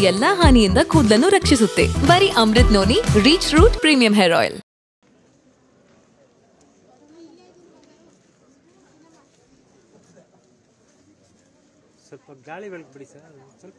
ಎಲ್ಲಾ ಹಾನಿಯಿಂದ ಕೂದಲನ್ನು ರಕ್ಷಿಸುತ್ತೆ ಬರೀ Amrut noni reach root premium hair oil ಸ್ವಲ್ಪ ಗಾಳಿ ಬೆಳಕು ಬಿಡಿ ಸರ್ ಸ್ವಲ್ಪ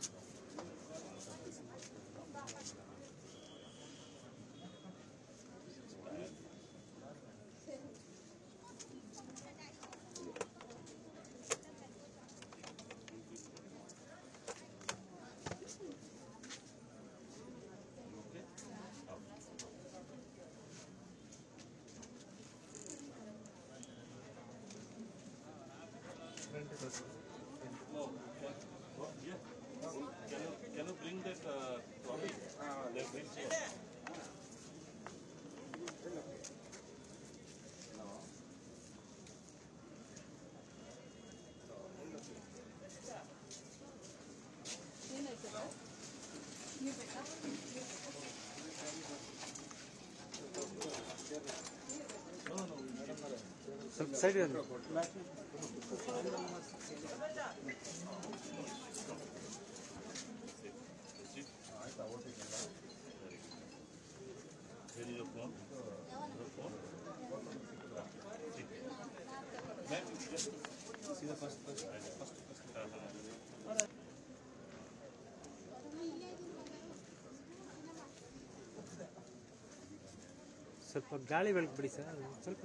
ಸ್ವಲ್ಪ ಸೈಡ್ ಸ್ವಲ್ಪ ಗಾಳಿ ಬೆಳಕು ಬಿಡಿ ಸರ್ ಸ್ವಲ್ಪ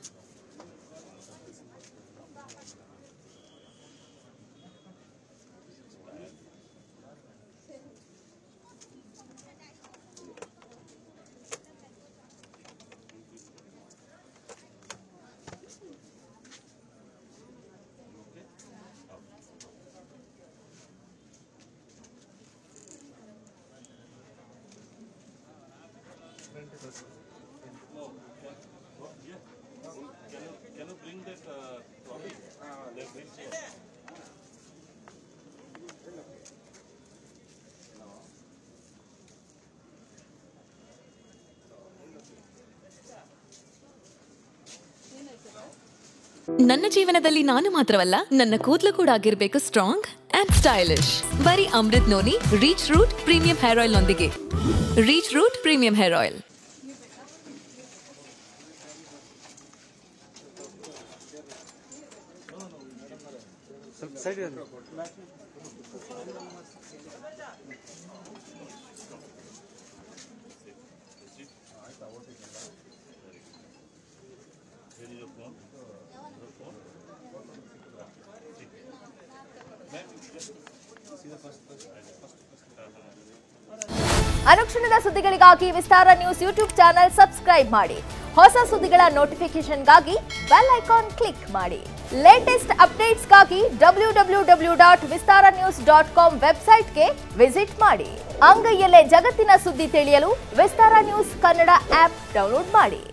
ನನ್ನ ಜೀವನದಲ್ಲಿ ನಾನು ಮಾತ್ರವಲ್ಲ ನನ್ನ ಕೂದಲು ಕೂಡ ಆಗಿರ್ಬೇಕು ಸ್ಟ್ರಾಂಗ್ ಅಂಡ್ ಸ್ಟೈಲಿಶ್ ಬರೀ Amrut noni reach root premium hair oil ನೊಂದಿಗೆ reach root premium hair oil ಸ್ವಲ್ಪ ಸೈಡ್ ಅನುಕ್ಷಣದ ಸುದ್ದಿಗಳಿಗಾಗಿ Vistara news YouTube channel subscribe ಮಾಡಿ ಹೊಸ ಸುದ್ದಿಗಳ ನೋಟಿಫಿಕೇಶನ್ಗಾಗಿ ಬೆಲ್ ಐಕಾನ್ ಕ್ಲಿಕ್ ಮಾಡಿ ಲೇಟೆಸ್ಟ್ ಅಪ್ಡೇಟ್ಸ್ಗಾಗಿ W W W dot Vistara news dot com ವೆಬ್ಸೈಟ್ಗೆ ವಿಸಿಟ್ ಮಾಡಿ ಅಂಗೈಯಲ್ಲೇ ಜಗತ್ತಿನ ಸುದ್ದಿ ತಿಳಿಯಲು Vistara news Kannada app download ಮಾಡಿ